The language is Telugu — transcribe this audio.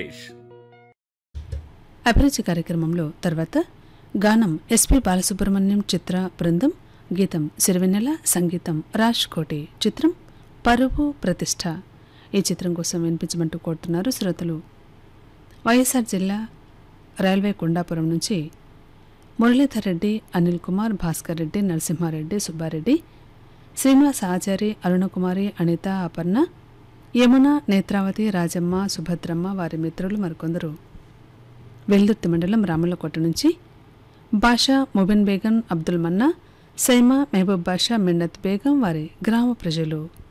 రమేష్ అభిరుచి కార్యక్రమంలో తర్వాత గానం ఎస్పి బాలసుబ్రహ్మణ్యం చిత్ర బృందం గీతం సిరివెన్నెల సంగీతం రాజ్ కోటి చిత్రం పరువు ప్రతిష్ట ఈ చిత్రం కోసం వినిపించమంటూ కోరుతున్నారు శ్రోతలు వైఎస్ఆర్ జిల్లా రైల్వే కొండాపురం నుంచి మురళీధర్ రెడ్డి అనిల్ కుమార్ భాస్కర్ రెడ్డి నరసింహారెడ్డి సుబ్బారెడ్డి శ్రీనివాస్ ఆచారి అరుణకుమారి అనిత అపర్ణ యమున నేత్రావతి రాజమ్మ సుభద్రమ్మ వారి మిత్రులు మరికొందరు వెల్దుర్తి మండలం రామలకోట నుంచి బాషా ముబిన్ బేగం అబ్దుల్ మన్నా సైమా మెహబూబ్ బాషా మిన్నత్ బేగం వారి గ్రామ ప్రజలు